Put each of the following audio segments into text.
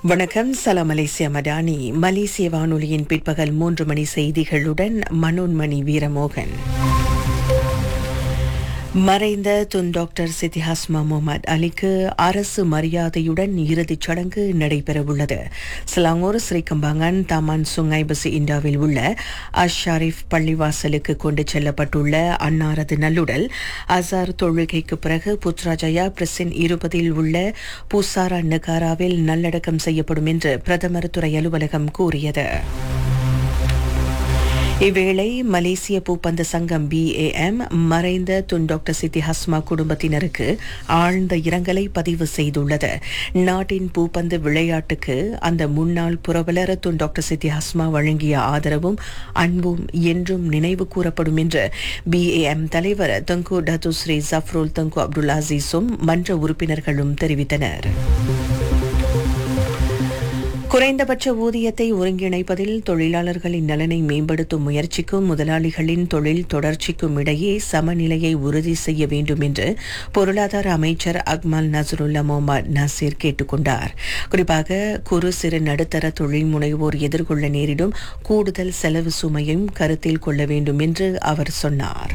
வணக்கம் சலாம் மலேசியா மடானி மலேசிய வானொலியின் பிற்பகல் மூன்று மணி செய்திகளுடன் மனோன்மணி வீரமோகன் மறைந்த துன் டாக்டர் சித்திஹாஸ்மா முகமது அலிக்கு அரசு மரியாதையுடன் இறுதிச் சடங்கு நடைபெறவுள்ளது சிலாங்கூர் ஸ்ரீகம்பாங்கன் தமான் சுங்கை பசி இண்டாவில் உள்ள அஷ் ஷாரிஃப் பள்ளிவாசலுக்கு கொண்டு செல்லப்பட்டுள்ள அன்னாரது நல்லுடல் அசார் தொழுகைக்கு பிறகு புத்ராஜயா பிரசின் இருபதில் உள்ள பூசாரா நகாராவில் நல்லடக்கம் செய்யப்படும் என்று பிரதமர் துறை அலுவலகம் கூறியது இவ்வேளை மலேசிய பூப்பந்து சங்கம் பிஏஎம் மறைந்த துன் டாக்டர் சித்தி ஹஸ்மா குடும்பத்தினருக்கு ஆழ்ந்த இரங்கலை பதிவு செய்துள்ளது நாட்டின் பூப்பந்து விளையாட்டுக்கு அந்த முன்னாள் புரவலர் துன் டாக்டர் சித்தி ஹஸ்மா வழங்கிய ஆதரவும் அன்பும் என்றும் நினைவு கூறப்படும் என்று பிஏஎம் தலைவர் தங்கு டத்து ஸ்ரீ ஜஃப்ருல் தங்கு அப்துல் அசீஸும் மன்ற உறுப்பினர்களும் தெரிவித்தனர் குறைந்தபட்ச ஊதியத்தை ஒருங்கிணைப்பதில் தொழிலாளர்களின் நலனை மேம்படுத்தும் முயற்சிக்கும் முதலாளிகளின் தொழில் தொடர்ச்சிக்கும் இடையே சமநிலையை உறுதி செய்ய வேண்டும் என்று பொருளாதார அமைச்சர் அக்மல் நசருல்லா முகமது நசீர் கேட்டுக்கொண்டார் குறிப்பாக குறு சிறு நடுத்தர தொழில் முனைவோர் எதிர்கொள்ள நேரிடும் கூடுதல் செலவு சுமையும் கருத்தில் கொள்ள வேண்டும் என்று அவர் சொன்னார்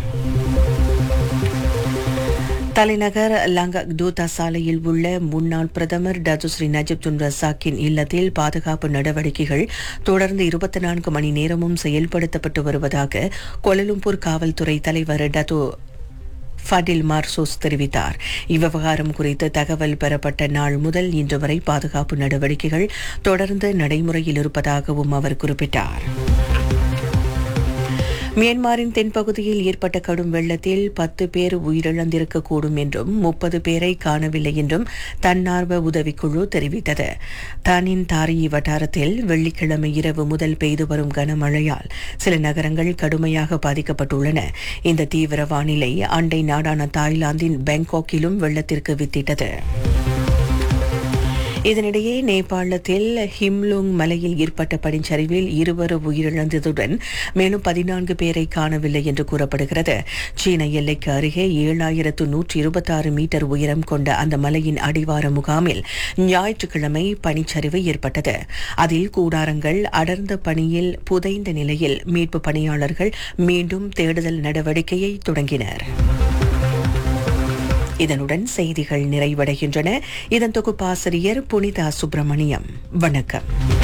தலைநகர் லங்கக் தூதா சாலையில் உள்ள முன்னாள் பிரதமர் டத்துஸ்ரீ நஜிப் துன் ரசாக்கின் இல்லத்தில் பாதுகாப்பு நடவடிக்கைகள் தொடர்ந்து இருபத்தி நான்கு மணி நேரமும் செயல்படுத்தப்பட்டு வருவதாக கோலலும்பூர் காவல்துறை தலைவர் டத்து ஃபடில் மார்சோஸ் தெரிவித்தார் இவ்விவகாரம் குறித்து தகவல் பெறப்பட்ட நாள் முதல் இன்று வரை பாதுகாப்பு நடவடிக்கைகள் தொடர்ந்து நடைமுறையில் இருப்பதாகவும் அவர் குறிப்பிட்டார் மியான்மரின் தென்பகுதியில் ஏற்பட்ட கடும் வெள்ளத்தில் பத்து பேர் உயிரிழந்திருக்கக்கூடும் என்றும் முப்பது பேரை காணவில்லை என்றும் தன்னார்வ உதவிக்குழு தெரிவித்தது தானின் தாரிyi வட்டாரத்தில் வெள்ளிக்கிழமை இரவு முதல் பெய்து வரும் கனமழையால் சில நகரங்கள் கடுமையாக பாதிக்கப்பட்டுள்ளன இந்த தீவிர வானிலை அண்டை நாடான தாய்லாந்தின் பேங்காக்கிலும் வெள்ளத்திற்கு வித்திட்டது இதனிடையே நேபாளத்தில் ஹிம்லுங் மலையில் ஏற்பட்ட பனிச்சரிவில் இருவர் உயிரிழந்ததுடன் மேலும் பதினான்கு பேரை காணவில்லை என்று கூறப்படுகிறது சீன எல்லைக்கு அருகே ஏழாயிரத்து நூற்றி இருபத்தாறு மீட்டர் உயரம் கொண்ட அந்த மலையின் அடிவார முகாமில் ஞாயிற்றுக்கிழமை பனிச்சரிவு ஏற்பட்டது அதில் கூடாரங்கள் அடர்ந்த பனியில் புதைந்த நிலையில் மீட்பு பணியாளர்கள் மீண்டும் தேடுதல் நடவடிக்கையை தொடங்கினர் இதனுடன் செய்திகள் நிறைவடைகின்றன இதன் தொகுப்பாசிரியர் புனிதா சுப்பிரமணியம் வணக்கம்